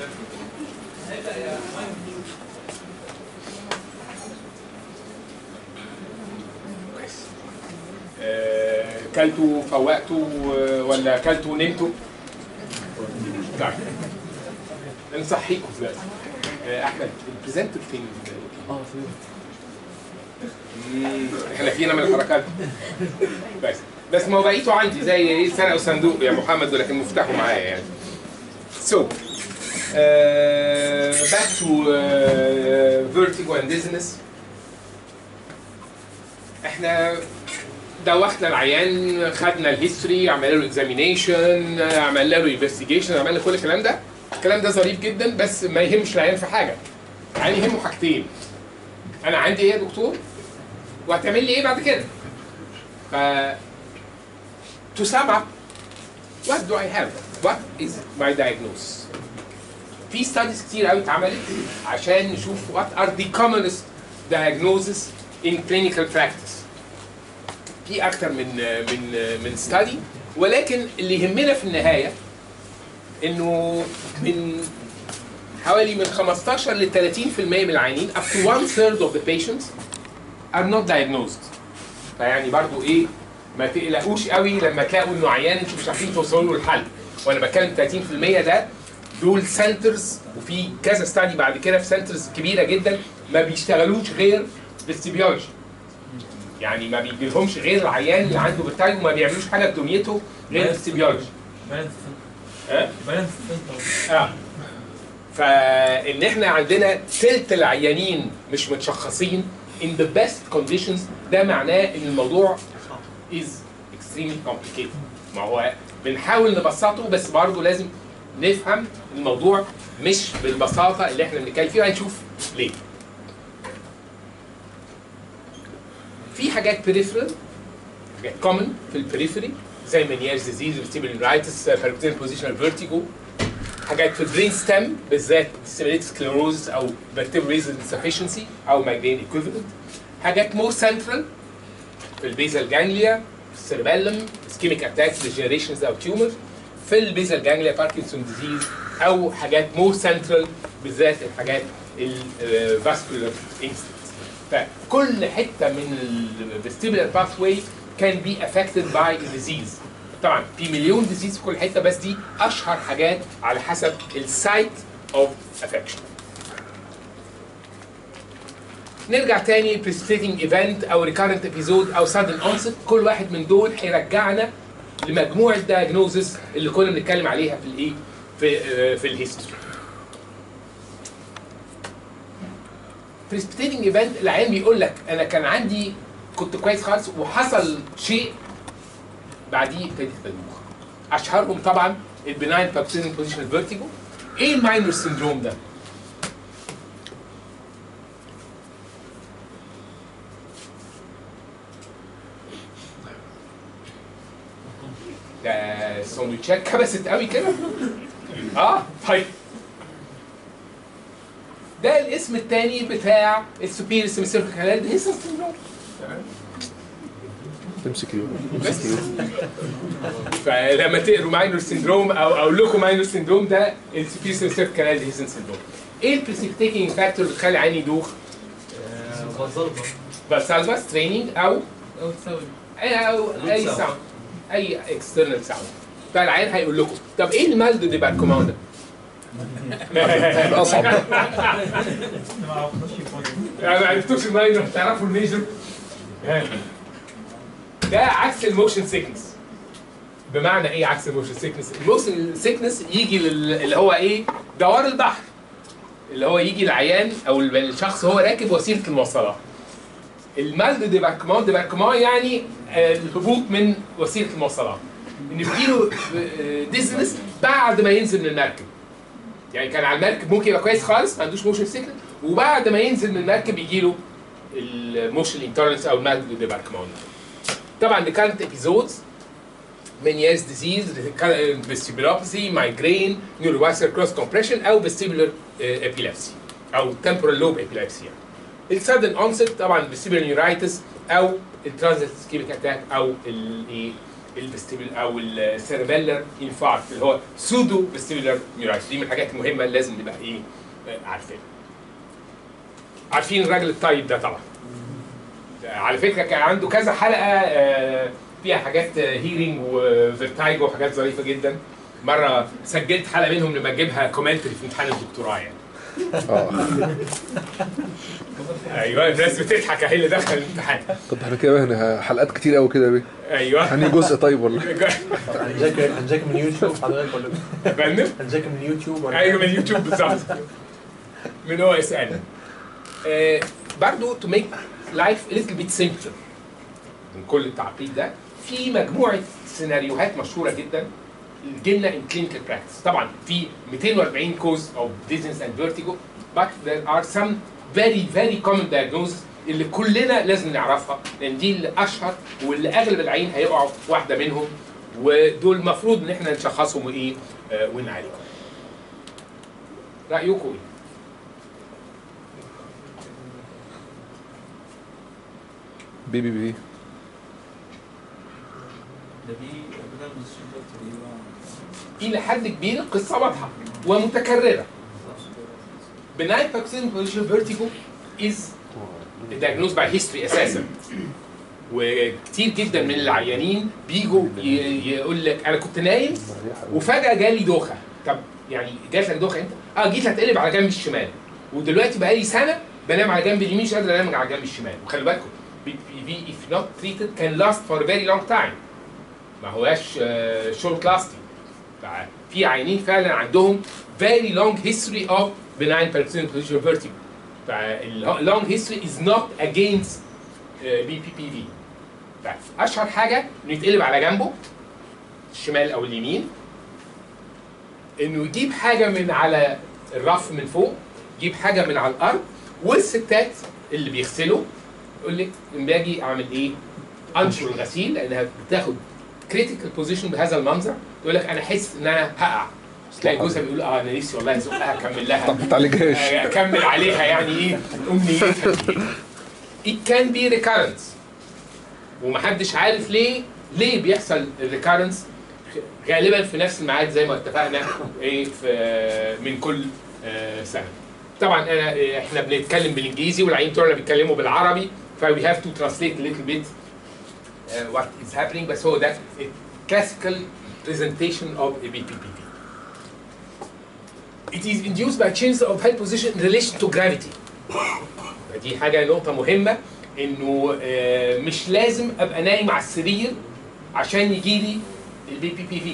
كويس آه، كلتوا فوقتوا آه، ولا كلتوا ونمتوا؟ طيب نصحيكم دلوقتي آه، احمد البريزنتور فين؟ اه في مم، احنا فينا من الحركات بس بس ما هو بقيته عندي زي ايه سرقوا صندوق يا محمد ولكن مفتاحه معايا يعني so uh, back to uh, vertigo and dizziness احنا دوخنا العيان خدنا الهيستوري عملنا له اكزامينيشن عملنا له انفستيجيشن عملنا كل الكلام ده الكلام ده ظريف جدا بس ما يهمش العيان في حاجه العيان يهمه حاجتين انا عندي ايه يا دكتور وهتعمل لي ايه بعد كده ف to sum up what do I have what is my diagnosis في studies كتير قوي اتعملت عشان نشوف what are the commonest diagnoses in clinical practice في اكتر من من من study ولكن اللي يهمنا في النهايه انه من حوالي من 15 ل 30% من العيانين up to one third of the patients are not diagnosed فيعني برضو ايه ما تقلقوش قوي لما تلاقوا انه عيان انتوا مش عارفين توصلوا له الحل وانا بتكلم 30% ده دول سنترز وفي كذا ستادي بعد كده في سنترز كبيره جدا ما بيشتغلوش غير فيستيبيولوجي يعني ما بيجيلهمش غير العيان اللي عنده برتاج وما بيعملوش حاجه في دنيته غير فيستيبيولوجي بالانس ها بالانس اه فان احنا عندنا تلت العيانين مش متشخصين in the best conditions ده معناه ان الموضوع is extremely complicated ما هو بنحاول نبسطه بس برضه لازم نفهم الموضوع مش بالبساطه اللي احنا بنتكلم فيها هنشوف ليه في حاجات peripheral حاجات common في البريفري زي مانييرز ديزيز vestibular باركتين بوزيشنال فيرتيجو حاجات في البرين ستيم بالذات disseminated sclerosis او vertebral insufficiency او migraine equivalent حاجات more central في البيزال جانجليا في السيربيلم اسكيميك اتاكس ديجنريشنز او تيومر في البيزال جانجليا باركنسون ديزيز او حاجات مور سنترال بالذات الحاجات الفاسكولار انستنس فكل حته من الفيستيبولار باث واي كان بي افكتد باي الديزيز طبعا في مليون ديزيز في كل حته بس دي اشهر حاجات على حسب السايت اوف افكشن نرجع تاني بريسبيتنج ايفنت او ريكارنت ابيزود او سادن اونست كل واحد من دول هيرجعنا لمجموعه دايجنوزس اللي كنا بنتكلم عليها في الايه في آه، في الهيستوري بريسبيتنج ايفنت العيان بيقول لك انا كان عندي كنت كويس خالص وحصل شيء بعديه ابتدت بدوخ اشهرهم طبعا البناين بابسيزن بوزيشن فيرتيجو ايه الماينر سندروم ده؟ ده سندوتشات كبست قوي كده اه طيب ده الاسم الثاني بتاع السوبير سيمسيرفيك كانال هيسن سندروم تمسك يو بس فلما تقروا ماينور سندروم او اقول لكم ماينور سندروم ده السوبير سيمسيرفيك كانال هيسن سندروم ايه البريسيبيتينج فاكتور اللي بتخلي عيني يدوخ؟ بظلبة بس تريننج او او تسوي اي او اي ساوند اي اكسترنال ساوند فالعيان هيقول لكم طب ايه المالدو دي باركوماندا؟ اصعب يعني ما عرفتوش الماينور تعرفوا الميجر ده عكس الموشن سيكنس بمعنى ايه عكس الموشن سيكنس؟ الموشن سيكنس يجي لل- اللي هو ايه؟ دوار البحر اللي هو يجي العيان او الشخص هو راكب وسيله المواصلات المالد ديباركمان ديباركمان يعني آه، الهبوط من وسيله المواصلات ان بيجيله ديزنس بعد ما ينزل من المركب يعني كان على المركب ممكن يبقى كويس خالص ما عندوش موشن سيكنس وبعد ما ينزل من المركب يجي له الموشن انتولرنس او المالد ديباركمان طبعا دي كانت ابيزودز مينياز ديزيز vestibulopathy migraine neurovascular cross compression او vestibular uh, epilepsy او temporal lobe epilepsy يعني. السادن onset طبعا vestibular neuritis او الترانزيت ischemic اتاك او الايه الفيستيبل او السيربيلر انفاركت اللي هو سودو فيستيبولار نيورايتس دي من الحاجات المهمه اللي لازم نبقى ايه آه، عارفينها عارفين الراجل الطيب ده طبعا على فكره كان عنده كذا حلقه آه، فيها حاجات هيرنج وفيرتايجو وحاجات ظريفه جدا مره سجلت حلقه منهم لما اجيبها كومنتري في امتحان الدكتوراه يعني اه ايوه الناس بتضحك اهي اللي دخل الامتحان طب احنا كده هنا حلقات كتير قوي كده يا بيه ايوه هني جزء طيب والله هنذاكر هنذاكر من يوتيوب حضرتك ولا فاهم هنذاكر من يوتيوب ولا ايوه من اليوتيوب بالظبط من هو يسالني آه برضو to make life a little bit simpler من كل التعقيد ده في مجموعه سيناريوهات مشهوره جدا جينا in clinical practice طبعا في 240 cause of dizziness and vertigo but there are some very very common diagnoses اللي كلنا لازم نعرفها لان دي اللي اشهر واللي اغلب العين هيقعوا في واحده منهم ودول المفروض ان احنا نشخصهم وايه آه ونعالجهم رايكم ايه؟ بي بي بي ده في بنعمل الشيء تقريبا الى حد كبير القصه واضحه ومتكرره benign proximal vertigo is diagnosed by history اساسا وكتير جدا من العيانين بيجوا ي- يقول لك انا كنت نايم وفجاه جالي دوخه طب يعني جات لك دوخه امتى؟ اه جيت اتقلب على جنب الشمال ودلوقتي بقالي سنه بنام على جنب اليمين مش قادر انام على جنب الشمال وخلي بالكم بي بي بي if not treated can last for a very long time ما هواش شورت لاستنج في عيانين فعلا عندهم very long history of benign persistent positional vertigo فاللونج هيستوري is not against بي بي بي في اشهر حاجه انه يتقلب على جنبه الشمال او اليمين انه يجيب حاجه من على الرف من فوق يجيب حاجه من على الارض والستات اللي بيغسلوا يقول لك لما باجي اعمل ايه؟ انشر الغسيل لانها بتاخد كريتيكال بوزيشن بهذا المنظر تقول لك انا احس ان انا هقع تلاقي جوزها بيقول اه انا نفسي والله ازقها اكمل لها طب ما تعالجهاش آه، اكمل عليها يعني ايه امنيتها it can be recurrence ومحدش عارف ليه ليه بيحصل الريكارنس غالبا في نفس الميعاد زي ما اتفقنا ايه في من كل آه، سنه طبعا انا آه، احنا بنتكلم بالانجليزي والعيين بتوعنا بيتكلموا بالعربي ف we have to translate a little bit uh, what is happening بس هو ده classical presentation of a BPPV. It is induced by change of head position in relation to gravity. دي حاجة نقطة مهمة إنه آه، مش لازم أبقى نايم على السرير عشان يجي لي البي بي بي في.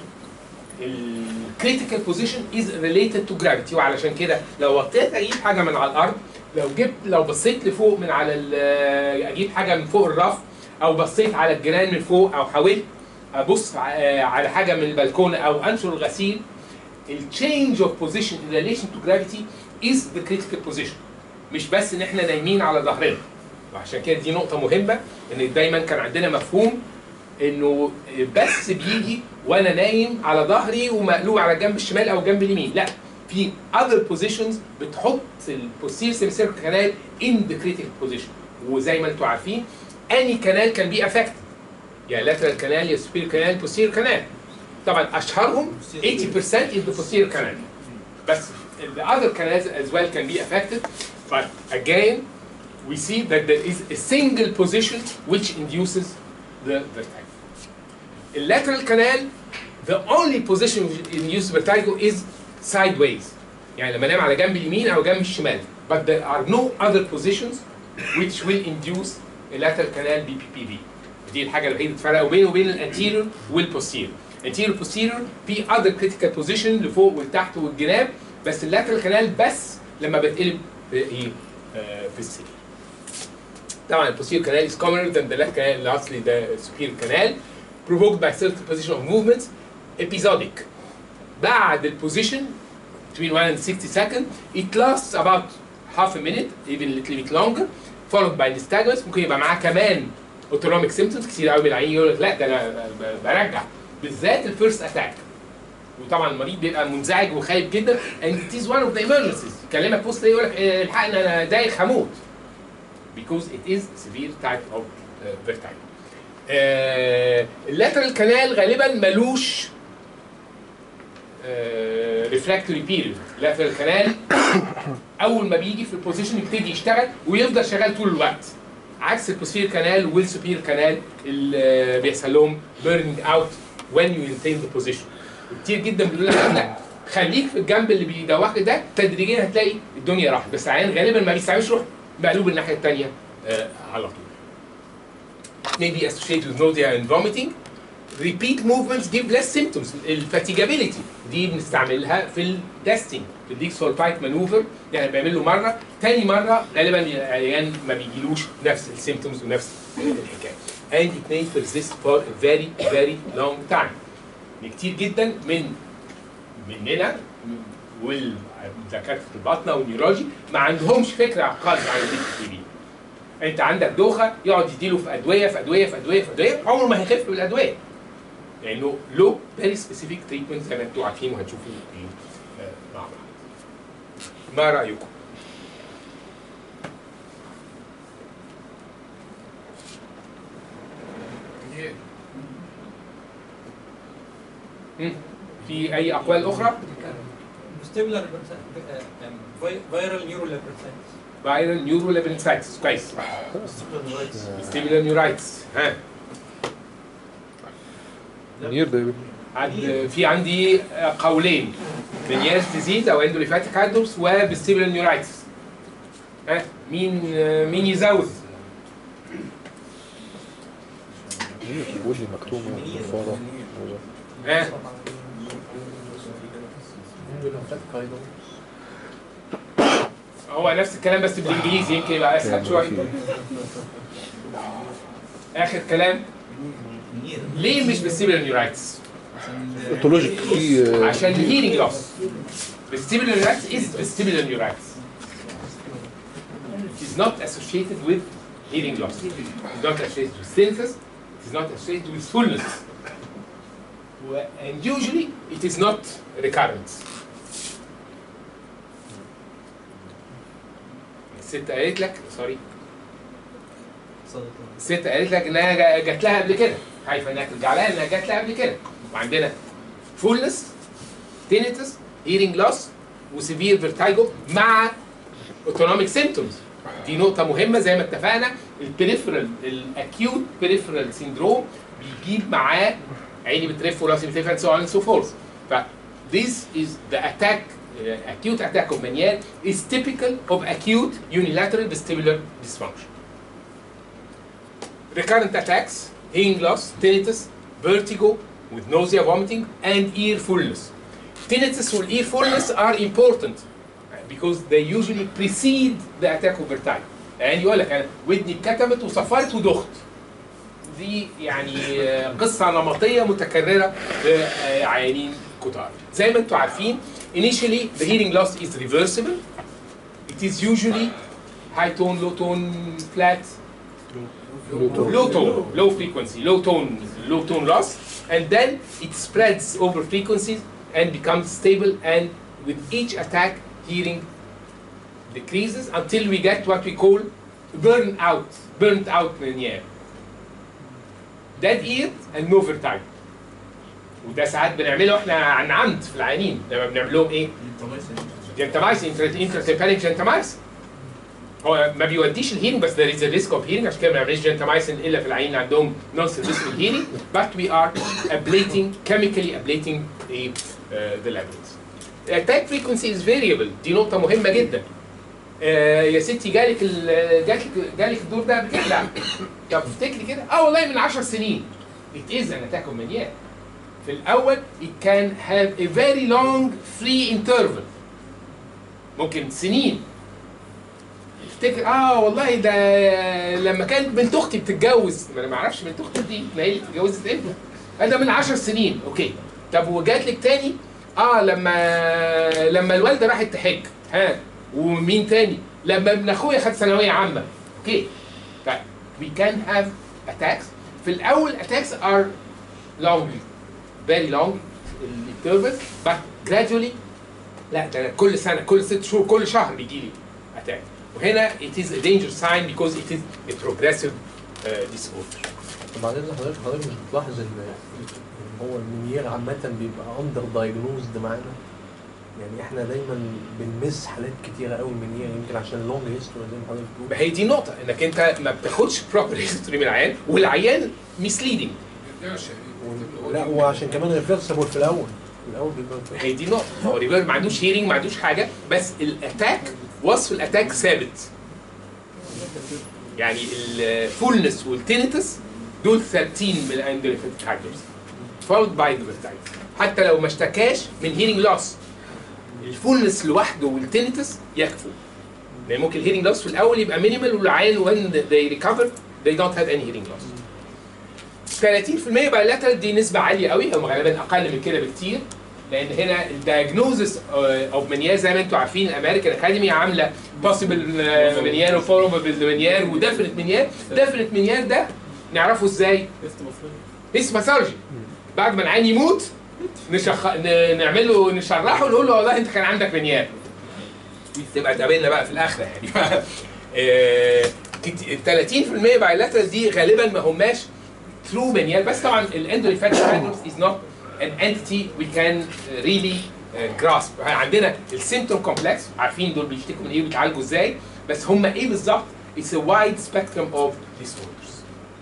الكريتيكال بوزيشن از ريليتد تو جرافيتي وعلشان كده لو وطيت اجيب حاجه من على الارض لو جبت لو بصيت لفوق من على ال- اجيب حاجه من فوق الرف او بصيت على الجيران من فوق او حاولت ابص ع- على حاجه من البلكونه او انشر الغسيل التشينج اوف بوزيشن ان ريليشن تو جرافيتي از ذا كريتيكال بوزيشن مش بس ان احنا نايمين على ظهرنا وعشان كده دي نقطه مهمه ان دايما كان عندنا مفهوم انه بس بيجي وانا نايم على ظهري ومقلوب على الجنب الشمال او الجنب اليمين لا في other positions بتحط البوستير سيمسير كانال in the critical position وزي ما انتم عارفين any canal can be affected يا lateral canal يا superior canal posterior canal طبعا اشهرهم 80% is the posterior canal بس the other canals as well can be affected but again we see that there is a single position which induces the vertigo. The lateral canal, the only position which induces vertigo is sideways. يعني لما انام على جنب اليمين او جنب الشمال. But there are no other positions which will induce a lateral canal BPPV. دي الحاجة الوحيدة اللي تفرق بينه وبين الانتيريور والبوستيريور. anterior posterior في other critical position لفوق ولتحت والجناب بس اللاترال كانال بس لما بتقلب في ايه؟ آه، في السرير. طبعا البوستيريور كانال is commoner than the left canal lastly the superior canal provoked by certain position of movements episodic بعد البوزيشن between 1 and 60 seconds it lasts about half a minute even a little bit longer followed by nystagmus ممكن يبقى معاه كمان autonomic symptoms كتير قوي من العيان يقول لك لا ده انا ب- ب- برجع بالذات الفيرست اتاك وطبعا المريض بيبقى منزعج وخايف جدا and it is one of the emergencies يكلمك بص يقول لك "آه، الحقني انا دايخ هموت because it is severe type of uh, vertigo. اللاترال كانال غالبا ملوش ريفراكتوري بيريود اللاترال كانال اول ما بيجي في البوزيشن يبتدي يشتغل ويفضل شغال طول الوقت عكس البوسفير كانال والسوبير كانال اللي بيحصل لهم بيرنينج اوت when you maintain the position كتير جدا بيقول لك لا خليك في الجنب اللي بيدوخك ده تدريجيا هتلاقي الدنيا راحت بس العيان غالبا ما بيستعملش روح مقلوب الناحيه الثانيه آه على طول may be associated with nausea and vomiting repeat movements give less symptoms الفاتيجابيلتي دي بنستعملها في التستنج في الديكس سولفايت مانوفر يعني بيعمل له مره تاني مره غالبا العيان ما بيجيلوش نفس السيمتومز ونفس الحكايه and it may persist for a very very long time كتير جدا من مننا والدكاتره الباطنه والنيورولوجي ما عندهمش فكره خالص عن الديك تي بي انت عندك دوخه يقعد يديله في ادويه في ادويه في ادويه في ادويه عمره ما هيخف بالادويه لانه له فيري سبيسيفيك تريتمنت زي ما انتم عارفين وهتشوفوا ايه آه، مع بعض ما رايكم؟ مم. في اي اقوال اخرى؟ vestibular viral neurolephrititis فايرال نيورو ليبنسايتس كويس ستيبلر نيورايتس ها منير ده يا بيه. عند في عندي قولين بنياز ديزيز او اندوليفاتيك هايدروس وبستيبلر نيورايتس ها مين مين يزود؟ منير ودني مكتومه فاضه ها هو نفس الكلام بس بالانجليزي يمكن يبقى اسهل شويه اخر كلام ليه مش بالستيبلر نيورايتس؟ اوتولوجيك في آه، عشان الهيرنج لوس vestibular neuritis is vestibular neuritis it is not associated with hearing loss it is not associated with tinnitus it is not associated with fullness و- and usually it is not recurrent الست قالت لك سوري الست قالت لك انها جا- جات لها قبل كده خايفه انها ترجع لها انها جات لها قبل كده وعندنا فولنس تينيتس هيرنج لوس وسيفير فيرتايجو مع اوتونوميك سيمتومز دي نقطة مهمة زي ما اتفقنا البريفرال الاكيوت بريفرال سيندروم بيجيب معاه عيني بترف وراسي بترف and so on and so forth ف this is the attack uh, acute attack of Meniere is typical of acute unilateral vestibular dysfunction recurrent attacks, hearing loss, tinnitus, vertigo with nausea, vomiting, and ear fullness. Tinnitus or ear fullness are important uh, because they usually precede the attack over time. يعني يقول لك انا ودني اتكتمت وصفرت ودخت. دي يعني آه، قصه نمطيه متكرره في آه، عيانين كتار. زي ما انتم عارفين initially the hearing loss is reversible. It is usually high tone, low tone, flat, low tone, low frequency, low tone, low tone loss, and then it spreads over frequencies and becomes stable. And with each attack, hearing decreases until we get what we call burn out, burnt out Meniere. Dead ear and no vertigo. وده ساعات بنعمله احنا عن عمد في العيانين لما بنعمل لهم ايه؟ جنتامايسين انترتيباليك جنتامايسين هو ما بيوديش الهيرنج بس there is a risk of hearing عشان كده ما بنعملش جنتامايسين الا في العيين اللي عندهم non serviceable hearing but we are ablating chemically ablating the, uh, the levels. attack frequency is variable دي نقطة مهمة جدا. آه يا ستي جالك ال- جالك جالك الدور ده قبل كده؟ لا. طب افتكري كده اه والله من 10 سنين. It is an attack of mania. في الأول it can have a very long free interval. ممكن سنين افتكر اه والله ده لما كانت بنت اختي بتتجوز ما انا ما اعرفش بنت اختي دي ما هي اللي اتجوزت امتى آه ده من 10 سنين اوكي طب وجات لك تاني اه لما لما الوالده راحت تحج ها ومين تاني لما ابن اخويا خد ثانويه عامه اوكي طيب we can have attacks في الاول attacks are long very long intervals but gradually لا ده أنا كل سنه كل ست شهور كل شهر بيجي لي اتاك وهنا it is a danger sign because it is a progressive uh, disorder وبعدين حضرتك حضرتك مش بتلاحظ ان إن هو المنير عامة بيبقى اندر دايجنوزد معانا يعني احنا دايما بنمس حالات كتيرة قوي المنير يمكن عشان لونج هيستوري زي ما حضرتك ما بتقول هي دي نقطة انك انت ما بتاخدش بروبر هيستوري من العيان والعيان ميسليدنج و- لا وعشان كمان ريفرسبل في الاول في الاول بيبقى هي دي نقطة هو ريفير ما عندوش هيرنج ما عندوش حاجة بس الاتاك وصف الاتاك ثابت يعني الفولنس والتينيتس دول 13 من الاندريفيت فاكتورز followed by the vertigo حتى لو ما اشتكاش من هيرنج لوس الفولنس لوحده والتينيتس يكفوا لان ممكن الهيرنج لوس في الاول يبقى مينيمال والعيان when they recover they don't have any hearing loss 30% بايلاترال دي نسبة عالية قوي هم غالبا أقل من كده بكتير لأن هنا الدايجنوزس اوف منيار زي ما انتم عارفين الامريكان اكاديمي عاملة بوسيبل منيار وفورمبل منيار وديفنت منيار ديفنت منيار ده نعرفه ازاي؟ هيستوباثولوجي بعد ما العيان يموت نشخ... ن... نعمل له نشرحه ونقول له والله انت كان عندك منيار تبقى تقابلنا بقى في الاخره يعني آه، كت- 30% بايلاترال دي غالبا ما هماش ثرو منيال بس طبعا الاندوريفاكت فايبرز از نوت ان انتيتي وي كان ريلي جراسب عندنا السيمتوم كومبلكس عارفين دول بيشتكوا من ايه وبيتعالجوا ازاي بس هم ايه بالظبط؟ It's a wide spectrum of disorders.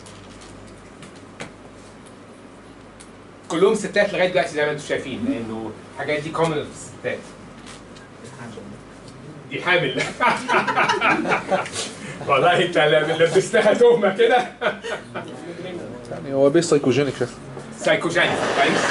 كلهم ستات لغايه دلوقتي زي ما انتم شايفين لانه الحاجات دي كومن في الستات. دي حامل والله انت لبستها تهمه كده يعني هو بيس سايكوجينيك شايف سايكوجينيك كويس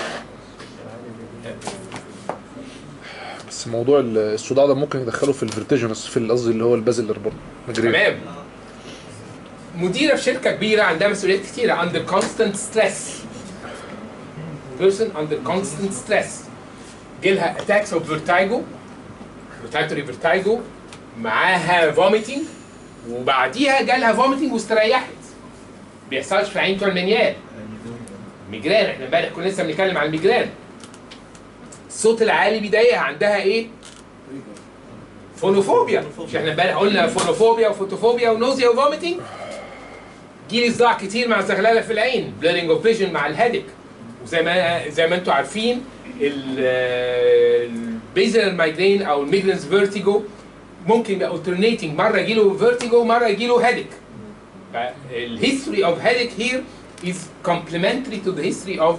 بس موضوع الصداع ده ممكن يدخله في الفيرتيجنس في قصدي اللي هو البازلر برضه مجري تمام مديره في شركه كبيره عندها مسؤوليات كتيره under constant stress person under constant stress جيلها attacks of vertigo rotatory vertigo معاها vomiting وبعديها جالها vomiting واستريحت بيحصلش في عين بتوع المنيال ميجران احنا امبارح كنا لسه بنتكلم عن الميجران الصوت العالي بيضايقها عندها ايه؟ فونوفوبيا مش احنا امبارح قلنا فونوفوبيا وفوتوفوبيا ونوزيا وفوميتنج جيلي صداع كتير مع زغلله في العين بليرنج اوف فيجن مع الهيدك وزي ما زي ما انتم عارفين البيزل مايجرين او الميجرنز فيرتيجو ممكن يبقى alternating مره يجيله فيرتيجو مره يجيله هيدك فالهيستوري اوف هيدك هير is complementary to the history of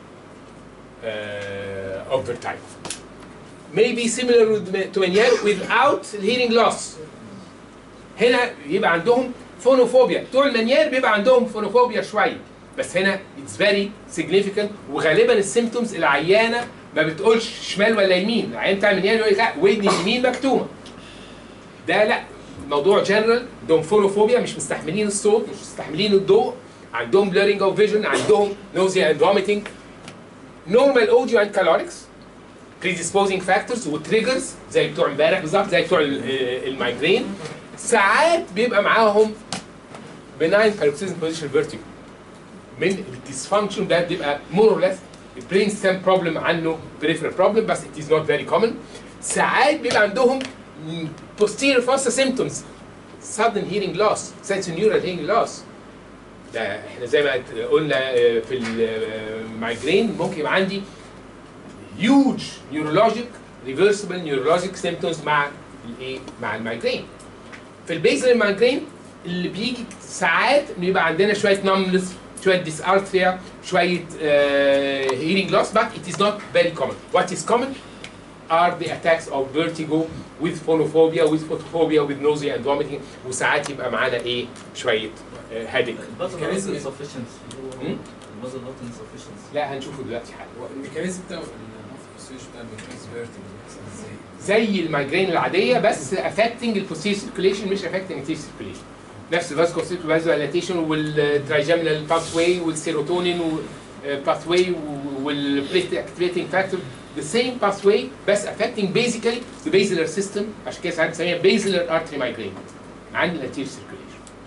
uh, of vertigo may be similar with- to Meniere without hearing loss هنا يبقى عندهم فونوفوبيا بتوع المنيال بيبقى عندهم فونوفوبيا شويه بس هنا اتس فيري سيجنيفيكانت وغالبا السيمتومز العيانه ما بتقولش شمال ولا يمين العيان بتاع المنيال يقول لك لا ودني اليمين مكتومه ده لا الموضوع جنرال عندهم فونوفوبيا مش مستحملين الصوت مش مستحملين الضوء عندهم blurring اوف فيجن عندهم نوزيا اند vomiting نورمال اوديو اند كالوريكس predisposing factors وتريجرز زي بتوع امبارح بالظبط زي بتوع ال- ال- المايجرين ساعات بيبقى معاهم benign paroxysm position vertigo من الديسفانكشن ده بيبقى more or less brain stem problem عنه peripheral problem بس it is not very common ساعات بيبقى عندهم posterior fossa symptoms sudden hearing loss sensorineural hearing loss ده احنا زي ما قلنا آه، في المايجرين ممكن يبقى عندي huge neurologic reversible neurologic symptoms مع الايه مع المايجرين في البيزل المايجرين اللي بيجي ساعات انه يبقى عندنا شويه نملس شويه ديسارثريا شويه hearing loss but it is not very common what is common are the attacks of vertigo with phonophobia with photophobia with nausea and vomiting وساعات يبقى معانا ايه شويه هيدك البازل Mechanism- insufficiency Hmm? البازل نوت insufficiency لا هنشوفه دلوقتي حالا الميكانيزم بتاع البوستيشن بتاع الميكانيزم فيرتنج ازاي؟ زي المايجرين العاديه بس affecting البوستير سيركيوليشن مش affecting الانتير سيركيوليشن نفس الفاسكو فازولاتيشن والترايجيمينال باث واي والسيروتونين باث واي والبليت اكتيفيتنج فاكتور the same pathway بس affecting basically the basilar system عشان كده ساعات بنسميها basilar artery migraine عن الانتير سيركيوليشن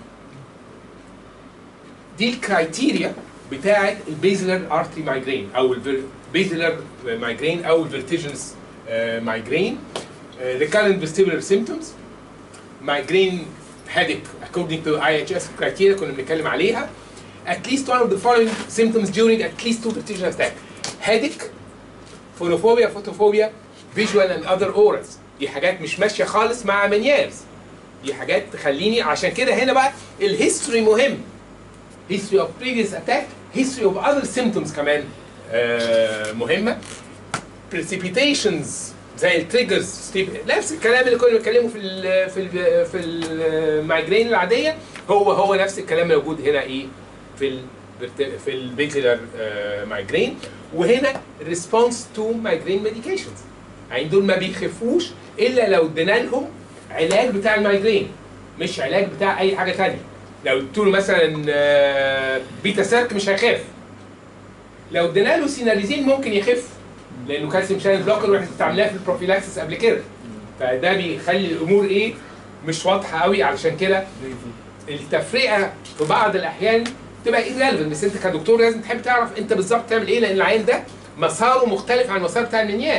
دي الكرايتيريا بتاعه البيزلر ارتري مايجرين او البيزلر مايجرين او الفيرتيجنس مايجرين recurrent vestibular symptoms migraine headache according to IHS criteria كنا بنتكلم عليها at least one of the following symptoms during at least two repetition attack headache phonophobia photophobia visual and other auras دي حاجات مش ماشيه خالص مع منيارز دي حاجات تخليني عشان كده هنا بقى الهيستوري مهم history of previous attack history of other symptoms كمان آه مهمه precipitations زي التريجرز نفس الكلام اللي كنا بنتكلمه في ال في ال في المايجرين العاديه هو هو نفس الكلام موجود هنا ايه في ال في البيتلر مايجرين وهنا ريسبونس تو مايجرين ميديكيشنز يعني دول ما بيخفوش الا لو ادينا لهم علاج بتاع المايجرين مش علاج بتاع اي حاجه ثانيه لو اديتوا له مثلا آه، بيتا سيرك مش هيخف لو ادينا له سيناليزين ممكن يخف لانه كالسيوم شانل بلوكر واحنا استعملناه في البروفيلاكسس قبل كده فده بيخلي الامور ايه مش واضحه قوي علشان كده التفرقه في بعض الاحيان تبقى irrelevant بس انت كدكتور لازم تحب تعرف انت بالظبط تعمل ايه لان العين ده مساره مختلف عن المسار بتاع المنيال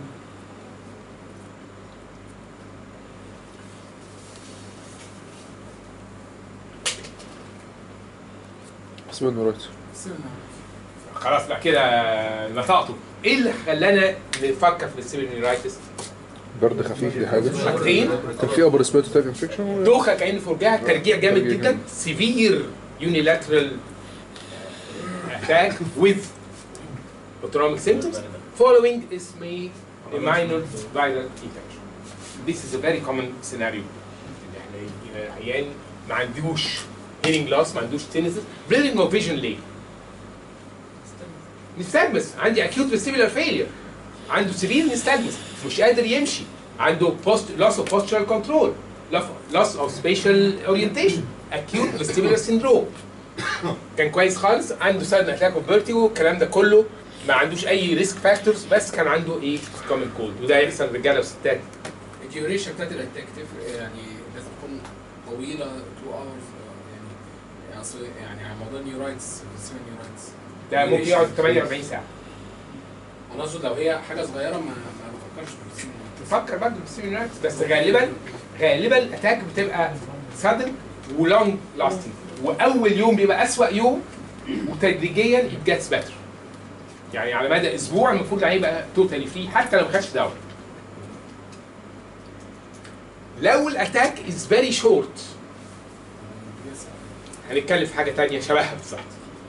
اسمه نورايت خلاص بقى كده نطقته ايه اللي خلانا نفكر في السيبرنيرايتس؟ برد خفيف دي حاجه حاجتين كان في ابر سبيرتو تاك انفكشن دوخه كأن فرجها ترجيع جامد ترجيع جدا جامد. سيفير يونيلاترال اتاك with autonomic symptoms following is may a minor viral infection. This is a very common scenario. إن احنا يجينا عيان ما عندوش hearing loss ما عندوش tinnitus blurring of vision ليه؟ نستجمس عندي acute vestibular failure عنده severe نستجمس مش قادر يمشي عنده post loss of postural control loss- loss of spatial orientation acute vestibular syndrome كان كويس خالص عنده sudden attack of vertigo الكلام ده كله ما عندوش اي ريسك فاكتورز بس كان عنده ايه كومن كولد وده يحصل رجاله وستات الديوريشن بتاعت الاتاك تفرق يعني لازم تكون طويله 2 اورز يعني يعني أصل يعني على موضوع النيورايتس السيمن نيورايتس ده ممكن يقعد 48 ساعه انا اقصد لو هي حاجه صغيره ما ما بفكرش في السيمن تفكر برضه بالسيميناريتس بس غالبا غالبا الاتاك بتبقى سادن ولونج لاستنج واول يوم بيبقى اسوأ يوم وتدريجيا it gets better يعني على مدى اسبوع المفروض العيان يبقى توتالي فري حتى لو ما خدش دواء لو الاتاك از فيري شورت هنتكلم في حاجه تانية شبهها بالظبط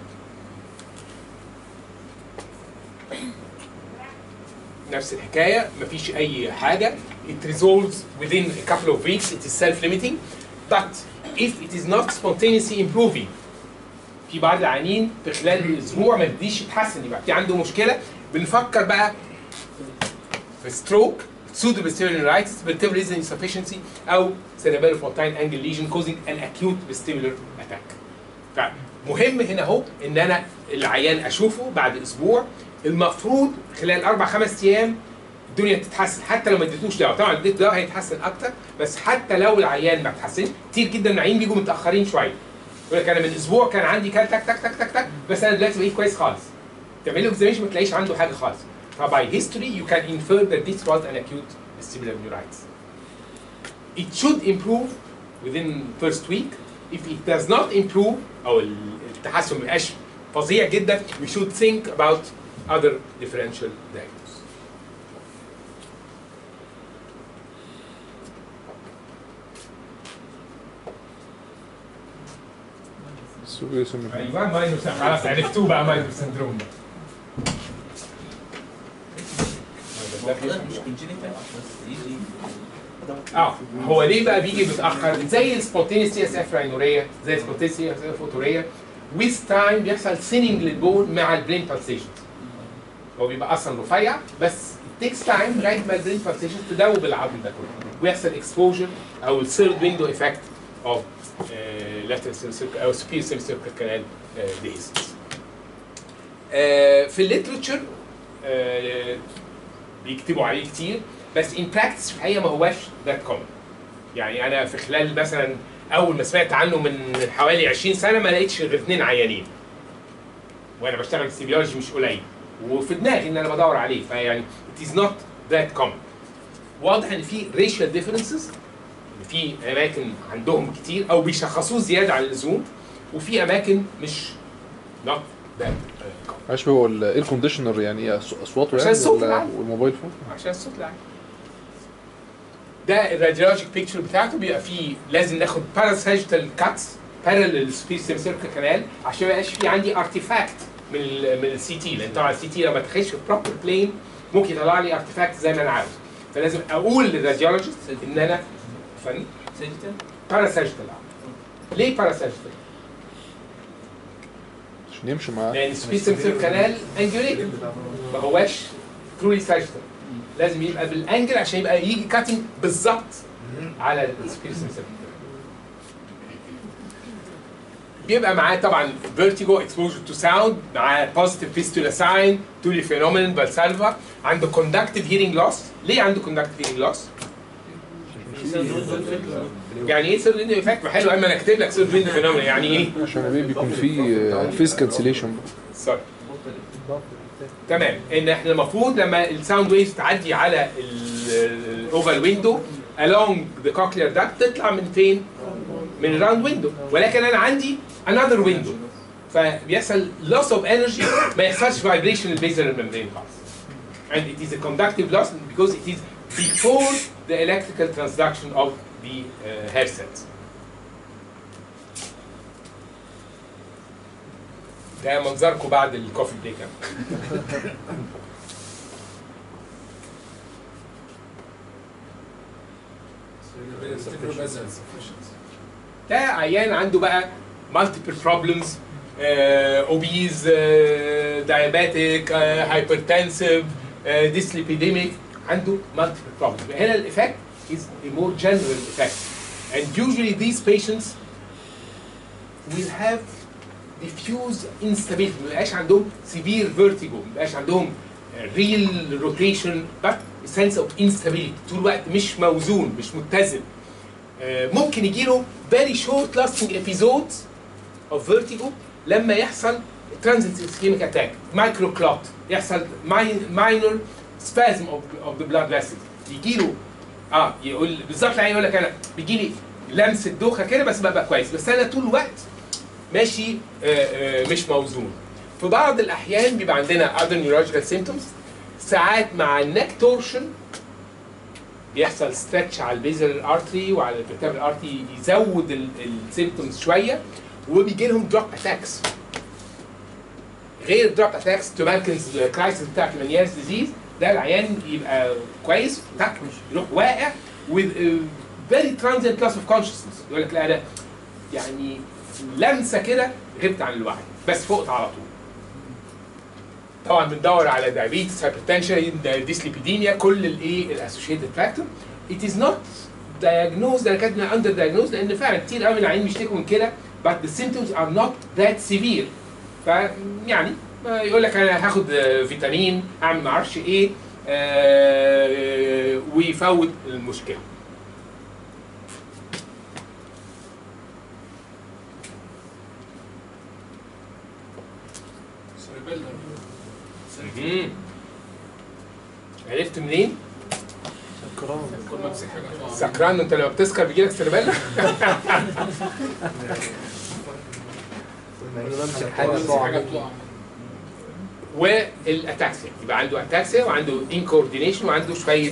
نفس الحكايه مفيش اي حاجه it resolves within a couple of weeks it is self-limiting but if it is not spontaneously improving في بعض العيانين في خلال اسبوع ما يبديش يتحسن يبقى في عنده مشكله بنفكر بقى في ستروك pseudo vestibular neuritis vertebral reason insufficiency او cerebral frontal angle lesion causing an acute vestibular attack. فمهم هنا اهو ان انا العيان اشوفه بعد اسبوع المفروض خلال اربع خمس ايام الدنيا تتحسن حتى لو ما اديتوش دواء طبعا اديت دواء هيتحسن اكتر بس حتى لو العيان ما اتحسنش كتير جدا من العيانين بيجوا متاخرين شويه يقول لك انا من اسبوع كان عندي كان تك تك تك تك تك بس انا دلوقتي بقيت كويس خالص تعمل له اكزاميشن ما تلاقيش عنده حاجه خالص فباي هيستوري you can infer that this was an acute vestibular neuritis it should improve within first week if it does not improve او التحسن ما يبقاش فظيع جدا we should think about other differential diagnosis سوق اسم ايوه ماينور خلاص عرفتوه بقى ماينور سندروم مش كونجينيتال بس يجي اه هو ليه بقى بيجي متاخر زي السبونتينيوس سي اس اف راينوريا زي السبونتينيوس سي اس اف اوتوريا with تايم بيحصل سيننج للبون مع البرين بالسيشنز هو بيبقى اصلا رفيع بس تيكس تايم لغايه ما البرين بالسيشنز تدوب العظم ده كله ويحصل اكسبوجر او الثيرد ويندو افكت اوف lateral semicircular او superior semicircular canal dehiscence. في الليترشر بيكتبوا عليه كتير بس ان براكتس في الحقيقه ما هواش ذات كومن يعني انا في خلال مثلا اول ما سمعت عنه من حوالي 20 سنه ما لقيتش غير اثنين عيانين وانا بشتغل في بيولوجي مش قليل وفي دماغي ان انا بدور عليه فيعني it is not that common واضح ان في racial differences ان في اماكن عندهم كتير او بيشخصوه زياده عن اللزوم وفي اماكن مش not that معلش هو الاير كونديشنر يعني ايه أص- اصواته عشان يعني الصوت ولا العالي. والموبايل فون عشان الصوت العالي ده الراديولوجيك بيكتشر بتاعته بيبقى فيه لازم ناخد باراساجيتال كاتس بارالل سبيس سيركل كانال عشان ما يبقاش في عندي ارتيفاكت من ال من السي تي لان طبعا السي تي لما تخش في بروبر بلين ممكن يطلع لي ارتيفاكت زي ما انا عاوز فلازم اقول للراديولوجيست ان انا فن سيجيتال باراساجيتال ليه باراساجيتال؟ عشان يمشي معاه لان السبيس سيركل كانال انجوليتد ما هواش ترولي ساجيتال لازم يبقى بالانجل عشان يبقى يجي كاتنج بالظبط على السبيس سيركل بيبقى معاه طبعا فيرتيجو اكسبوجر تو ساوند معاه بوزيتيف فيستولا ساين تولي فينومين فالسالفا عنده كوندكتيف هيرنج لوس ليه عنده كوندكتيف هيرنج لوس؟ يعني ايه سيرد ويندو افكت؟ ما حلو اما انا اكتب لك سيرد ويندو فينومين يعني ايه؟ عشان يا بيه بيكون في فيز كانسليشن سوري تمام ان احنا المفروض لما الساوند ويفز تعدي على الاوفال ويندو along the cochlear duct تطلع من فين؟ من الراوند ويندو ولكن انا عندي another window فبيحصل loss of energy ما يحصلش vibration البيزل membrane خالص and it is a conductive loss because it is before the electrical transduction of the uh, hair cells ده منظركم بعد الكوفي بريك ده عيان عنده بقى multiple problems uh, obese, uh, diabetic, uh, hypertensive, uh, dyslipidemic عنده multiple problems هنا الإفكت is a more general effect and usually these patients will have diffuse instability ما بيبقاش عندهم severe vertigo ما بيبقاش عندهم uh, real rotation but a sense of instability طول الوقت مش موزون مش متزن آه، ممكن يجي له very short lasting episodes of vertigo لما يحصل transient ischemic attack micro clot يحصل mi- minor spasm of, of the blood vessels يجي له اه يقول بالظبط العيان يقول لك انا بيجي لي لمسه دوخه كده بس ببقى كويس بس انا طول الوقت ماشي آه، آه، مش موزون في بعض الاحيان بيبقى عندنا other neurological symptoms ساعات مع النك تورشن بيحصل ستريتش على البيزل ارتري وعلى الفيرتبرال ارتري يزود السيمتومز شويه وبيجي لهم دروب اتاكس غير الدروب اتاكس توباكنز كرايسيس بتاع كلانيارز ديزيز ده العيان يبقى كويس تك يروح واقع with a very transient loss of consciousness يقول لك لا ده يعني لمسه كده غبت عن الوعي بس فقت على طول طبعا بندور على diabetes hypertension dyslipidemia كل الايه الاسوشيتد فاكتور it is not diagnosed انا كاتب under diagnosed لان فعلا كتير قوي من العيانين بيشتكوا من كده but the symptoms are not that severe فيعني يقول لك انا هاخد آه، فيتامين اعمل ما اعرفش ايه آه، ويفوت المشكله مم. عرفت منين؟ سكران كل ما امسك حاجه أطلع. سكران انت لما بتسكر بيجيلك سيربيلا لما اجي بمسك كل حاجه ما امسك تقع حاجه مني. تطلع والاتاكسيا يبقى عنده اتاكسيا وعنده انكوردينيشن وعنده شويه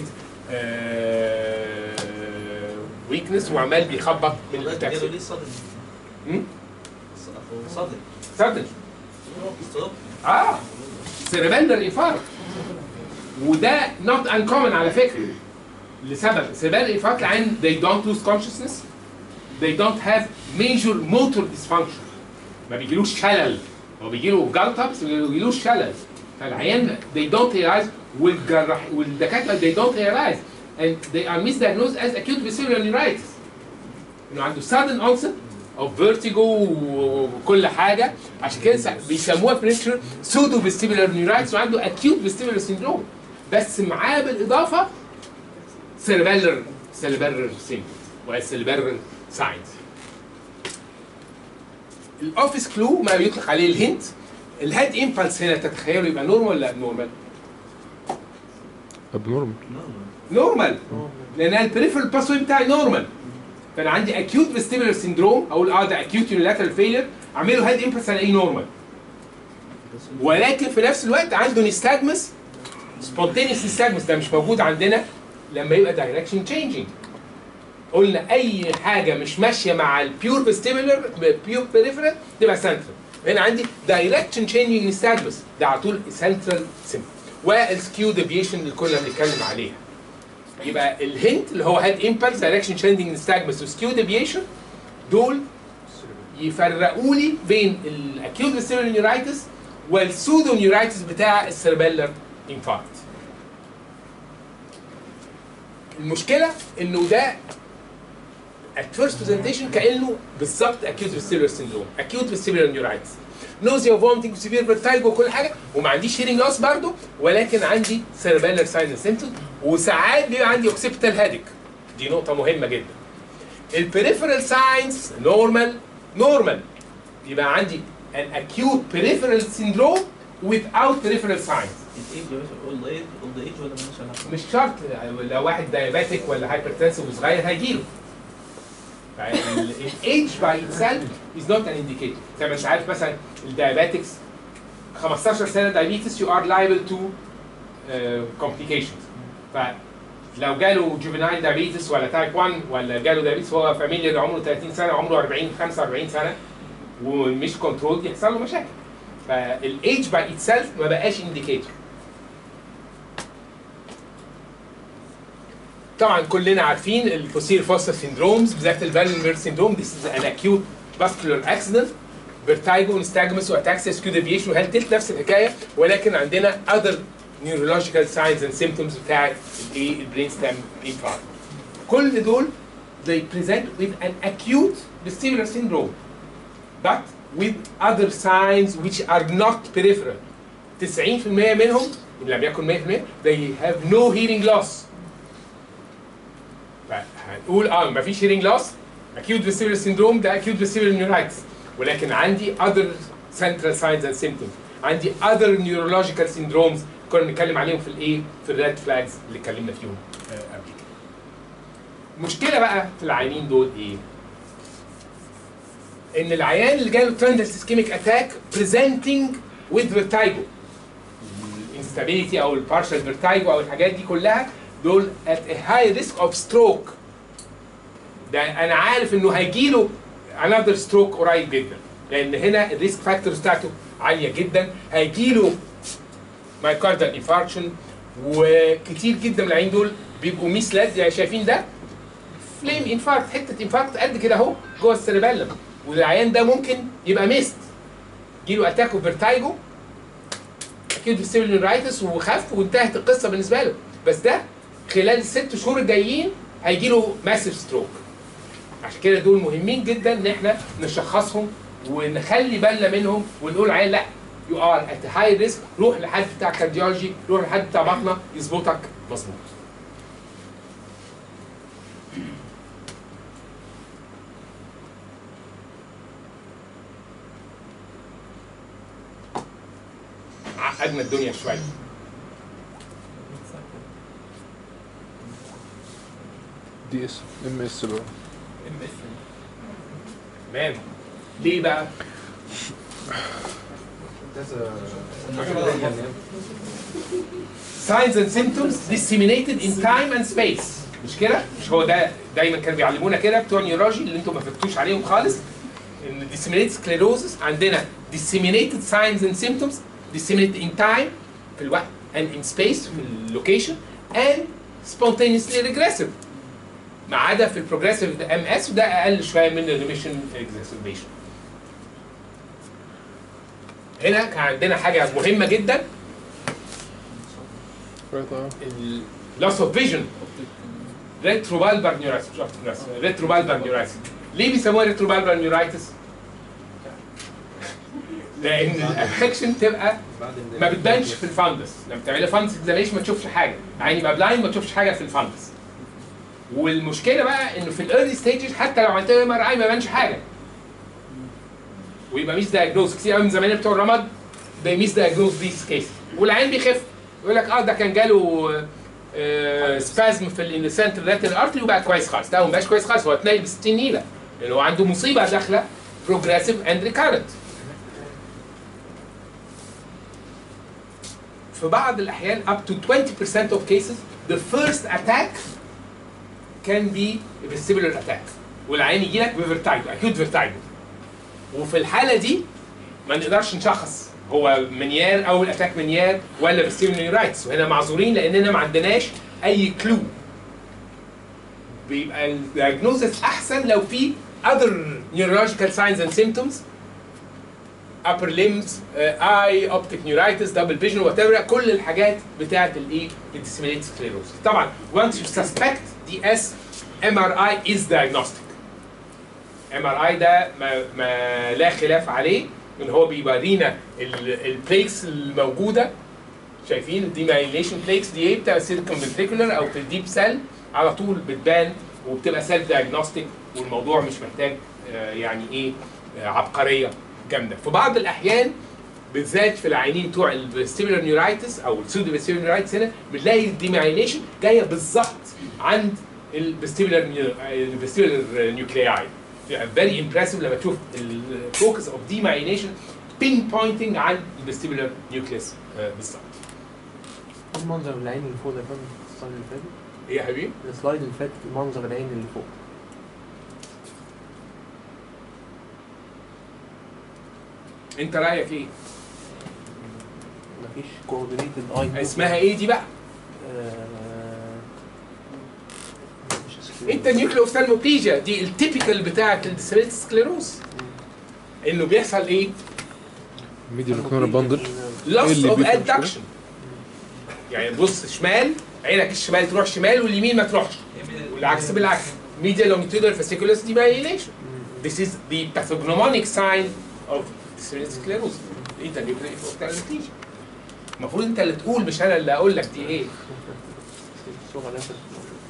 ويكنس وعمال بيخبط من جاله الاتاكسيا ليه صدم مم؟ صدم صدق صدم اه سيربيلر انفاركت وده نوت انكومن على فكره لسبب سيربيلر انفاركت العين they don't lose consciousness they don't have major motor dysfunction ما بيجيلوش شلل هو بيجيله جلطه بس ما بيجيلوش شلل فالعيان they don't realize والجراح والدكاتره they don't realize and they are misdiagnosed as acute vestibular neuritis انه عنده sudden onset of vertigo وكل حاجه عشان كده سا- بيسموها بريتشر سودو فيستيبولار نيورايتس وعنده اكيوت فيستيبولار سيندروم بس معاه بالاضافه سيربيلر سيربيلر سيمبتومز والسيربيلر ساينز الاوفيس كلو ما بيطلق عليه الهنت الهيد امبلس هنا تتخيلوا يبقى نورمال ولا ابنورمال؟ ابنورمال نورمال لان البريفرال باسوي بتاعي نورمال فانا عندي اكيوت فيستيبولار سيندروم اقول اه ده اكيوت يونيلاترال فيلر اعمله هيد امبلس الاقيه نورمال ولكن في نفس الوقت عنده نستاجمس سبونتينيوس نستاجمس ده مش موجود عندنا لما يبقى دايركشن تشينجينج قلنا اي حاجه مش ماشيه مع البيور فيستيبولر بيور بريفرال تبقى سنترال هنا عندي دايركشن تشينجينج نستاجمس ده على طول سنترال سيم والسكيو ديفيشن اللي كنا بنتكلم عليها يبقى الهنت اللي هو هاد امبلس دايركشن تشينجينج نستاجمس وسكيو ديفيشن دول يفرقوا لي بين الاكيوت فيستيبولر نيورايتس والسودو نيورايتس بتاع السيربيلر انفاركت المشكله انه ده at first presentation كانه بالظبط acute vestibular syndrome acute vestibular neuritis nausea vomiting severe vertigo وكل حاجه وما عنديش hearing loss برضه ولكن عندي cerebellar signs and symptoms وساعات بيبقى عندي occipital headache دي نقطه مهمه جدا البريفرال ساينز نورمال نورمال يبقى عندي an acute peripheral syndrome without peripheral signs الايج يا باشا اولد ايج اولد ايج ولا مالهاش علاقه؟ مش شرط لو واحد دايابيتك ولا هايبرتنسيف وصغير هيجيله الايدج باي اتسيلف از نوت ان انديكيتور زي ما انت عارف مثلا الدايابيتكس 15 سنه دايابيتس يو ار لايبل تو كومبليكيشنز فلو جاله جوفينايل دايابيتس ولا تايب 1 ولا جاله دايابيتس وهو فاميليا عمره 30 سنه عمره 40 45 سنه ومش كنترول يحصل له مشاكل فالايدج باي اتسيلف ما بقاش انديكيتور طبعا كلنا عارفين الفوسيل فوسا سيندرومز بالذات الفالنبر سيندروم this is an acute vascular accident فيرتايجو نستاجمس واتاكسيا سكيو ديفيشن وهل تلت نفس الحكايه ولكن عندنا other neurological signs and symptoms بتاع الايه البرين ستام انفاركت كل دول they present with an acute vestibular syndrome but with other signs which are not peripheral 90% منهم ان لم يكن 100% they have no hearing loss هنقول اه مفيش هيرنج لوس acute vestibular syndrome ده acute vestibular neuritis ولكن عندي other central signs and symptoms عندي other neurological syndromes كنا بنتكلم عليهم في الايه في الريد فلاجز اللي اتكلمنا فيهم آه، قبل كده المشكله بقى في العيانين دول ايه ان العيان اللي جاله ترندل سيسكيميك اتاك presenting with vertigo الانستابيليتي او البارشال فيرتايجو او الحاجات دي كلها دول at a high risk of stroke ده انا عارف انه هيجيله another stroke قريب جدا لان هنا الريسك فاكتورز بتاعته عاليه جدا هيجيله مايكاردال انفاركشن وكتير جدا من العيانين دول بيبقوا ميسلاد يعني شايفين ده فليم انفاركت حته انفاركت قد كده اهو جوه السيربيلم والعيان ده ممكن يبقى ميست يجيله اتاك اوف فيرتايجو اكيد فيستيبل نيورايتس وخف وانتهت القصه بالنسبه له بس ده خلال الست شهور الجايين هيجي له ماسيف ستروك عشان كده دول مهمين جدا ان احنا نشخصهم ونخلي بالنا منهم ونقول عيان لا يو ار ات هاي ريسك روح لحد بتاع كارديولوجي روح لحد بتاع بطنه يظبطك مظبوط عقدنا الدنيا شويه دي اس ام اس بقى تمام ليه بقى؟ signs and symptoms disseminated in time and space مش كده؟ مش هو ده دايما كانوا بيعلمونا كده بتوع النيورولوجي اللي انتم ما فكتوش عليهم خالص ان disseminated sclerosis عندنا disseminated signs and symptoms disseminated in time في الوقت and in space في اللوكيشن and spontaneously regressive ما عدا في البروجريسيف ام اس وده اقل شويه من الريميشن اكزاسربيشن هنا كان عندنا حاجه مهمه جدا اللوس اوف فيجن ريتروبالبر نيورايتس مش ريتروبالبر نيورايتس ليه بيسموها ريتروبالبر نيورايتس؟ لان الافكشن تبقى ما بتبانش في الفندس لما تعملي فندس اكزاميشن ما تشوفش حاجه يعني يبقى بلايند ما تشوفش حاجه في الفندس والمشكله بقى انه في الايرلي ستيجز حتى لو عملت ام ار اي ما يبانش حاجه ويبقى ميس دايجنوز كتير قوي من زمان بتوع الرمد they ميس دايجنوز ذيس كيس والعين بيخف يقول لك اه ده كان جاله سبازم في السنتر ريتال ارتري وبقى كويس خالص ده هو ما بقاش كويس خالص هو اتنقل ب 60 نيله لان هو عنده مصيبه داخله بروجريسيف اند ريكارنت في بعض الاحيان up to 20% of cases the first attack can be a vestibular attack والعين يجي لك بفيرتايجو acute vertigo وفي الحاله دي ما نقدرش نشخص هو منيار او الاتاك منيار ولا فيستيبولار نيورايتس وهنا معذورين لاننا ما عندناش اي كلو بيبقى الدياجنوزس احسن لو في other neurological signs and symptoms upper limbs uh, eye optic neuritis double vision whatever كل الحاجات بتاعه الايه الديسيمينيت سكليروز طبعا once you suspect DS MRI is diagnostic MRI ده ما, ما لا خلاف عليه ان هو بيورينا البليكس الموجوده شايفين الديمايليشن بليكس دي ايه بتبقى سيليكون فنتريكولار او في الديب سيل على طول بتبان وبتبقى سيلف دايجنوستيك والموضوع مش محتاج آه، يعني ايه آه، عبقريه جامده في بعض الاحيان بالذات في العينين بتوع الفيستيبولار نيورايتس او السودو فيستيبولار نيورايتس هنا بنلاقي الديمايليشن جايه بالظبط عند الفيستيبولار الفيستيبولار نيوكلياي فيري امبرسيف لما تشوف الفوكس اوف ديمايليشن بين بوينتنج عن الفيستيبولار نيوكليس بالظبط المنظر العين اللي فوق ده فاهم السلايد اللي فات ايه يا حبيبي؟ السلايد اللي فات منظر العين اللي فوق انت رايك ايه؟ مفيش كوردينيتد اي اسمها ايه دي بقى؟ مش انت نيوكليوفتالموبليجيا دي التيبيكال بتاعت الديسبيليتي سكليروز انه بيحصل ايه؟ ميديا كاميرا باندل loss اللي of بيفهم شوية؟ adduction يعني بص شمال عينك الشمال تروح شمال واليمين ما تروحش والعكس بالعكس medial longitudinal fasciculus demyelination this is the pathognomonic sign of disseminated sclerosis انت نيوكليوفتالموبليجيا المفروض انت اللي تقول مش انا اللي اقول لك دي ايه الصورة اللي فاتت.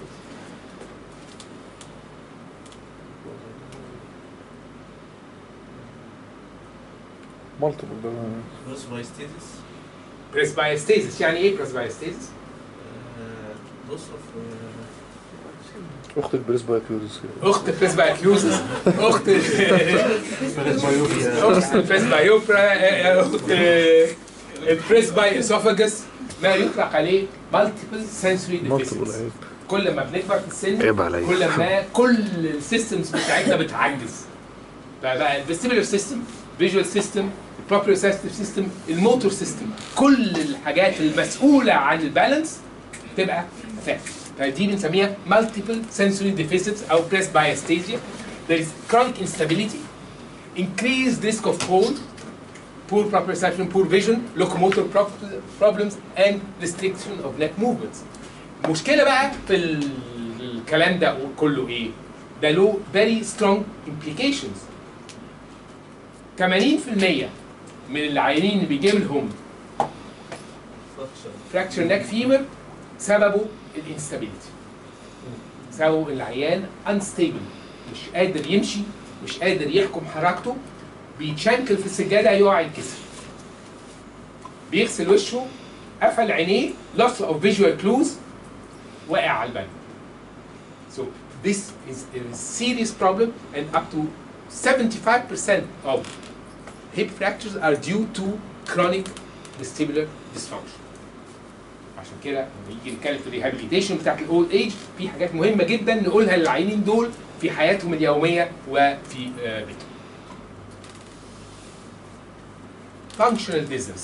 مالتيبل ده Prosophistitis, بريسبايستيزس يعني ايه بريسبايستيزس؟ uh, loss of uh, اخت البريس بايكيوزس اخت بريسبايكيوزس اخت اخت البريسبايوبرا اخت البريسباي اسوفاجس ما يطلق عليه مالتيبل سنسوري مالتيبل ديفيسيتس عيب كل ما بنكبر في السن عيب عليا. كل ما كل السيستمز بتاعتنا بتعجز فبقى الفيستيبولار سيستم فيجوال سيستم البروبريوسيستيف سيستم الموتور سيستم كل الحاجات المسؤوله عن البالانس تبقى فات فدي بنسميها multiple sensory deficits او presbyesthesia there is chronic instability increased risk of cold poor proprioception poor vision locomotor prob- problems and restriction of neck movements المشكله بقى في ال- الكلام ده كله ايه ده له very strong implications 80% من العيانين اللي بيجي لهم fracture. فراكتشر نيك فيمر سببه الانستابيليتي سببه العيان انستيبل مش قادر يمشي مش قادر يحكم حركته بيتشنكل في السجاده يقع يتكسر بيغسل وشه قفل عينيه loss of visual clues وقع على البنك so this is a serious problem and up to 75% of hip fractures are due to chronic vestibular dysfunction عشان كده لما يجي نتكلم في الريهابيليتيشن بتاعت الاولد ايج في حاجات مهمه جدا نقولها للعيانين دول في حياتهم اليوميه وفي آه، بيتهم. functional business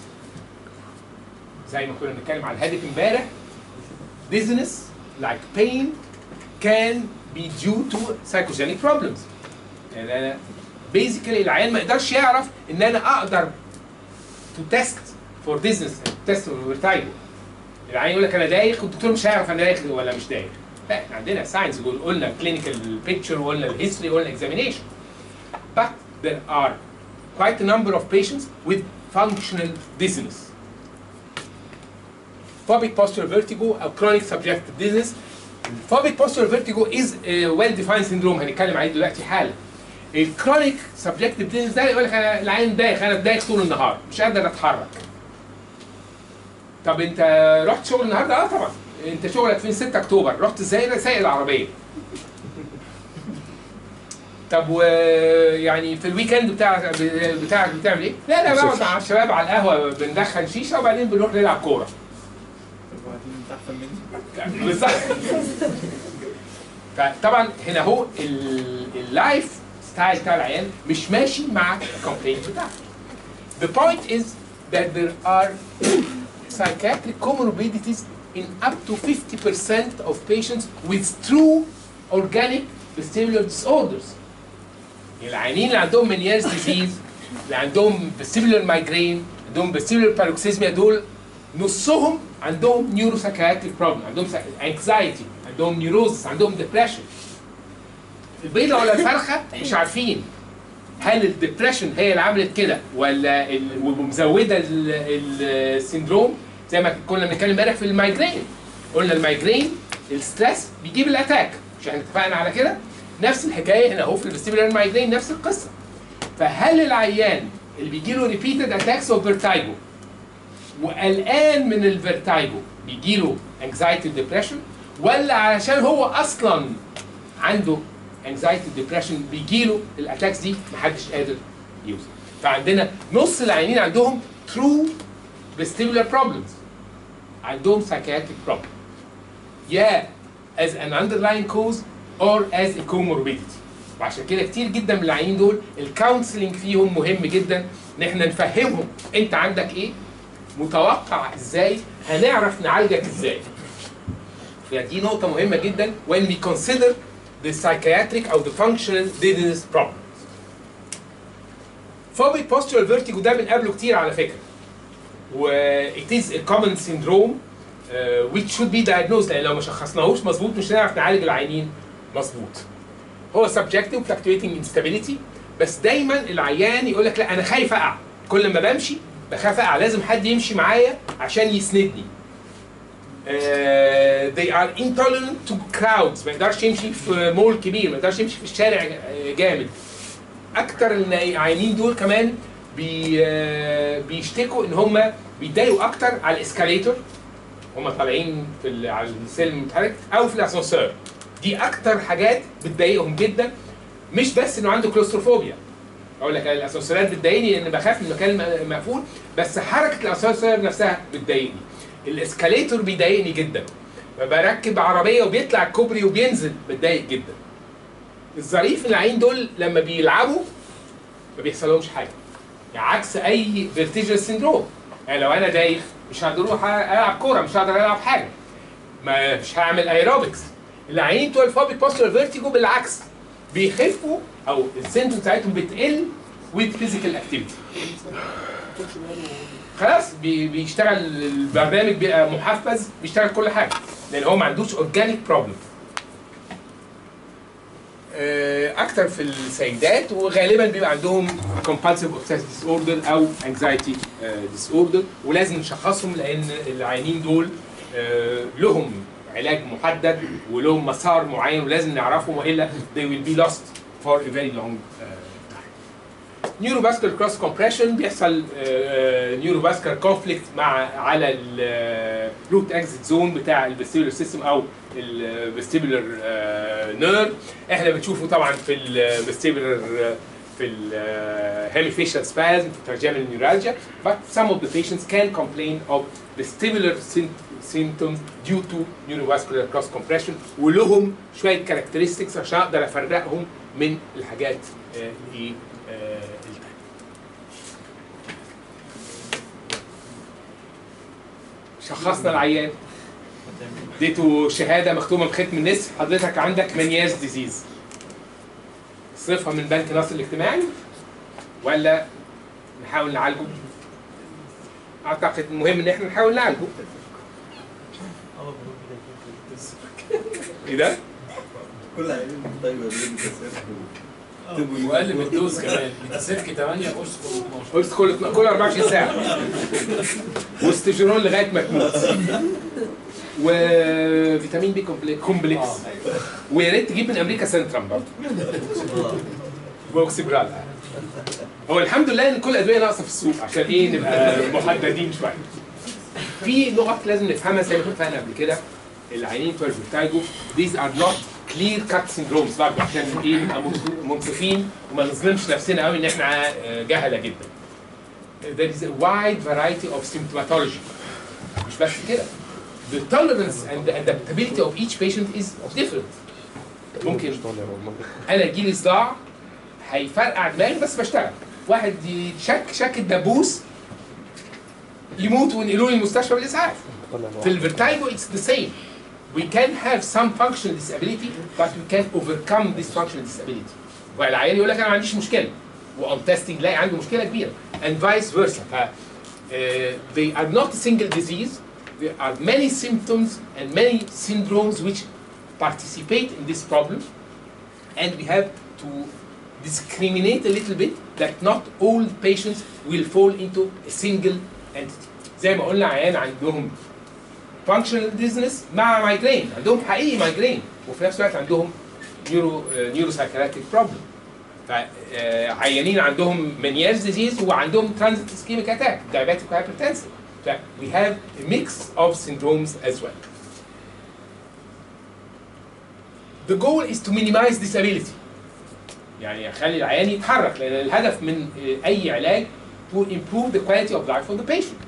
زي ما كنا بنتكلم على الهدف امبارح business like pain can be due to psychogenic problems يعني انا basically العيان ما يقدرش يعرف ان انا اقدر to test for business test for vertigo العيان يقول لك انا دايخ والدكتور مش هيعرف انا دايخ ولا مش دايخ لا احنا عندنا ساينس قلنا clinical picture وقلنا الهيستوري وقلنا examination but there are quite a number of patients with functional dizziness phobic postural vertigo او chronic subjective dizziness phobic postural vertigo is a well defined syndrome هنتكلم عليه دلوقتي حالا الكرونيك سبجكتيف ديزنس ده يقول لك انا العين دايخ انا دايخ طول النهار مش قادر اتحرك طب انت رحت شغل النهارده اه طبعا انت شغلك فين 6 اكتوبر رحت ازاي انا سايق العربيه طب ويعني في الويكند بتاع بتاعك بتعمل ايه؟ لا لا بقعد مع الشباب على القهوه بندخن شيشه وبعدين بنروح نلعب كوره وبعدين انت احسن مني بالظبط فطبعا هنا هو ال- اللايف ستايل بتاع العيان مش ماشي مع الكومبلينت بتاعته. The point is that there are psychiatric comorbidities in up to 50% of patients with true organic vestibular disorders. العيانين اللي عندهم Meniere's disease اللي عندهم vestibular migraine عندهم vestibular paroxysmia دول نصهم عندهم نيوروسايكايتريك بروبلم عندهم انكزايتي عندهم نيوروزس عندهم ديبريشن البيضة ولا الفرخة مش عارفين هل الدبريشن هي اللي عملت كده ولا ال- ومزوده ال- ال- السندروم زي ما كنا بنتكلم امبارح في المايجرين قلنا المايجرين الستريس بيجيب الاتاك مش احنا اتفقنا على كده نفس الحكايه هنا اهو في الفيستيبولار مايجرين نفس القصه فهل العيان اللي بيجي له ريبيتد اتاكس اوف فيرتايجو وقلقان من الفيرتايجو بيجي له انكزايتي ديبريشن ولا علشان هو اصلا عنده انكزايتي ديبريشن بيجي له الاتاكس دي محدش قادر يوصل فعندنا نص العيانين عندهم ترو vestibular problems عندهم psychiatric problem يا as an underlying cause or as a comorbidity وعشان كده كتير جدا من العيانين دول الكونسلنج فيهم مهم جدا ان احنا نفهمهم انت عندك ايه متوقع ازاي هنعرف نعالجك ازاي فدي نقطة مهمة جدا when we consider the psychiatric أو the functional dizziness problem. Phobic postural vertigo ده بنقابله كتير على فكرة. و it is a common syndrome uh, which should be diagnosed لأن لو ما شخصناهوش مظبوط مش هنعرف نعالج العيانين مظبوط. هو subjective fluctuating instability بس دايما العيان يقول لك لا أنا خايف أقع. كل ما بمشي بخاف أقع لازم حد يمشي معايا عشان يسندني. Uh, they are intolerant to crowds ما يقدرش يمشي في مول كبير ما يقدرش يمشي في الشارع آه، جامد اكتر العيانين دول كمان بي آه، بيشتكوا ان هم بيتضايقوا اكتر على الاسكاليتور هم طالعين في ال- على السلم المتحرك او في الاسانسير دي اكتر حاجات بتضايقهم جدا مش بس انه عنده كلوستروفوبيا اقول لك الاسانسيرات بتضايقني لان بخاف من المكان الم- مقفول بس حركه الاسانسير نفسها بتضايقني الاسكاليتور بيضايقني جدا بركب عربيه وبيطلع الكوبري وبينزل بتضايق جدا الظريف ان العين دول لما بيلعبوا ما بيحصلهمش حاجه يعني عكس اي فيرتيجر سيندروم يعني لو انا دايخ مش هقدر اروح العب كوره مش هقدر العب حاجه ما مش هعمل ايروبكس العيانين بتوع الفوبيك بوستر فيرتيجو بالعكس بيخفوا او السيمتوم بتاعتهم بتقل with physical activity خلاص بي- بيشتغل البرنامج بيبقى محفز بيشتغل كل حاجه لان هو ما عندوش اورجانيك بروبلم اكتر في السيدات وغالبا بيبقى عندهم compulsive obsessive disorder او anxiety آه، disorder ولازم نشخصهم لان العيانين دول آه، لهم علاج محدد ولهم مسار معين ولازم نعرفهم والا they will be lost for a very long آه، نيوروفاسكولار كروس كومبريشن بيحصل نيوروفاسكولار كونفليكت مع على الروت اكزيت زون بتاع الفيستيبولار سيستم او الفيستيبولار نيرف احنا بنشوفه طبعا في الفيستيبولار في الهيميفيشال spasm في trigeminal neuralgia but some of the patients can complain of vestibular sym- symptoms due to neurovascular cross compression ولهم شويه characteristics عشان اقدر افرقهم من الحاجات آه، اللي آه، التانية. شخصنا العيان اديته شهاده مختومه بختم النسر حضرتك عندك منياز ديزيز صرفها من بنك ناصر الاجتماعي ولا نحاول نعالجه اعتقد المهم ان احنا نحاول نعالجه ايه ده؟ كل عينين طيبه دي بتسافر وقال من الدوز كمان بتسلك 8 قرص كل 12 قلت كل كل 24 ساعه واستجرون لغايه ما تموت وفيتامين بي كومبلي- كومبلكس ويا ريت تجيب من امريكا سنترم برضه واوكسيبرال هو الحمد لله ان كل الادويه ناقصه في السوق عشان ايه نبقى محددين شويه في نقط لازم نفهمها زي ما كنا اتفقنا قبل كده العينين بتوع الفيرتايجو these are not كلير كات سيندرومز برضه عشان ايه نبقى منص- منصفين وما نظلمش نفسنا قوي ان احنا آه، جهله جدا. There is a wide variety of symptomatology. مش بس كده. The tolerance and the adaptability of each patient is different. ممكن مش طالع والله انا يجيلي صداع هيفرقع دماغي بس بشتغل واحد يشك شك الدبوس يموت وينقلوه المستشفى بالاسعاف طالع في الفيرتايجو it's the same we can have some functional disability but we can overcome this functional disability والعيان يقول لك انا ما عنديش مشكله وان تيستنج لاقي عنده مشكله كبيره and vice versa ف uh, they are not a single disease there are many symptoms and many syndromes which participate in this problem and we have to discriminate a little bit that not all patients will fall into a single entity زي ما قلنا عيان عندهم functional dizziness مع مايجرين عندهم حقيقي مايجرين وفي نفس الوقت عندهم نيورو نيورو سايكاتريك بروبلم فعيانين عندهم منياز ديزيز وعندهم ترانزيت اسكيميك اتاك diabetic hypertensive ف we have a mix of syndromes as well the goal is to minimize disability يعني اخلي العيان يتحرك لان الهدف من آه، اي علاج to improve the quality of life of the patient